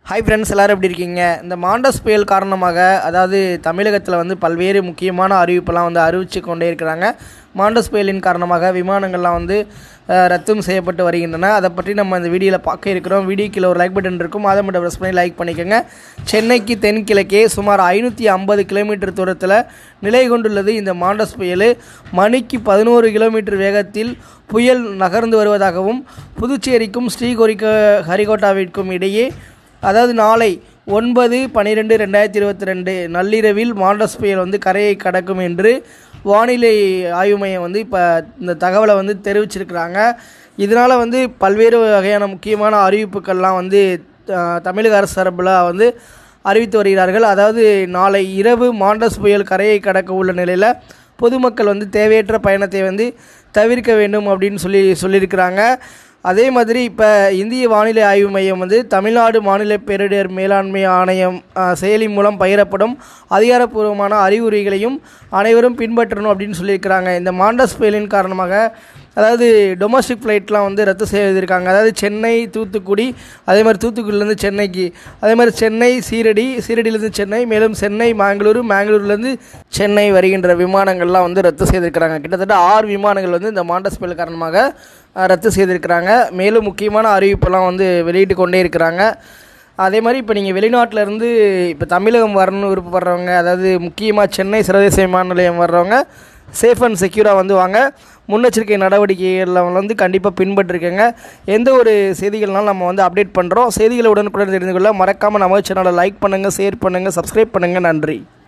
hi friends எல்லோரும் எப்படி இருக்கீங்க இந்த மாண்டஸ் புயல் காரணமாக அதாவது தமிழகத்தில் வந்து பல்வேறு முக்கியமான அறிவிப்பெல்லாம் வந்து அறிவித்து கொண்டே இருக்கிறாங்க மாண்டஸ் புயலின் காரணமாக விமானங்கள்லாம் வந்து அஹ், ரத்தும் செய்யப்பட்டு வருகின்றன அதை பற்றி நம்ம இந்த வீடியோவில் பார்க்க இருக்கிறோம் வீடியோக்கில் ஒரு லைக் பட்டன் இருக்கும் அதை மட்டும் ப்ரெஸ் பண்ணி லைக் பண்ணிக்கோங்க சென்னைக்கு தென்கிழக்கே சுமார் ஐநூற்றி ஐம்பது கிலோமீட்டர் தூரத்தில் நிலை கொண்டுள்ளது இந்த மாண்டஸ் புயல் மணிக்கு பதினோரு கிலோமீட்டர் வேகத்தில் புயல் நகர்ந்து வருவதாகவும் புதுச்சேரிக்கும் ஸ்ரீகோரிக்க ஹரிகோட்டாவிற்கும் இடையே அதாவது நாளை ஒன்பது பன்னிரெண்டு ரெண்டாயிரத்தி இருபத்தி ரெண்டு நள்ளிரவில் மாண்டஸ் புயல் வந்து கரையை கடக்கும் என்று வானிலை ஆய்வு மையம் வந்து இப்போ இந்த தகவலை வந்து தெரிவிச்சிருக்கிறாங்க இதனால் வந்து பல்வேறு வகையான முக்கியமான அறிவிப்புகள்லாம் வந்து அஹ், தமிழக அரசு சார்பில் வந்து அறிவித்து வருகிறார்கள் அதாவது நாளை இரவு மாண்டஸ் புயல் கரையை கடக்க உள்ள நிலையில் பொதுமக்கள் வந்து தேவையற்ற பயணத்தை வந்து தவிர்க்க வேண்டும் அப்படின்னு சொல்லி சொல்லியிருக்கிறாங்க அதே மாதிரி இப்போ இந்திய வானிலை ஆய்வு மையம் வந்து தமிழ்நாடு மாநில பேரிடர் மேலாண்மை ஆணையம் அஹ், செயலி மூலம் பகிரப்படும் அதிகாரப்பூர்வமான அறிவுரைகளையும் அனைவரும் பின்பற்றணும் அப்படின்னு சொல்லியிருக்கிறாங்க இந்த மாண்டஸ் புயலின் காரணமாக அதாவது டொமஸ்டிக் ஃப்ளைட்லாம் வந்து ரத்து செய்திருக்காங்க அதாவது சென்னை தூத்துக்குடி அதே மாதிரி தூத்துக்குடியிலேருந்து சென்னைக்கு அதே மாதிரி சென்னை சீரடி சீரடியிலேருந்து சென்னை மேலும் சென்னை மேங்களூரு மேங்களூர்லேருந்து சென்னை வருகின்ற விமானங்கள்லாம் வந்து ரத்து செய்திருக்கிறாங்க கிட்டத்தட்ட ஆறு விமானங்கள் வந்து இந்த மாண்டஸ் புயல் காரணமாக அஹ், ரத்து செய்திருக்கிறாங்க மேலும் முக்கியமான அறிவிப்பெல்லாம் வந்து வெளியிட்டு கொண்டே இருக்கிறாங்க அதே மாதிரி இப்போ நீங்கள் வெளிநாட்டில் இருந்து இப்போ தமிழகம் வரணும்னு விருப்பப்படுறவங்க அதாவது முக்கியமாக சென்னை சர்வதேச விமான நிலையம் வர்றவங்க சேஃப் அண்ட் செக்யூராக வந்து வாங்க முன்னெச்சரிக்கை நடவடிக்கைகளில் வந்து கண்டிப்பாக பின்பற்றிருக்கங்க எந்த ஒரு செய்திகள்னாலும் நம்ம வந்து அப்டேட் பண்ணுறோம் செய்திகளை உடனுக்குடன் தெரிந்து கொள்ள மறக்காமல் நம்ம சேனலை லைக் பண்ணுங்கள் ஷேர் பண்ணுங்கள் சப்ஸ்கிரைப் பண்ணுங்கள் நன்றி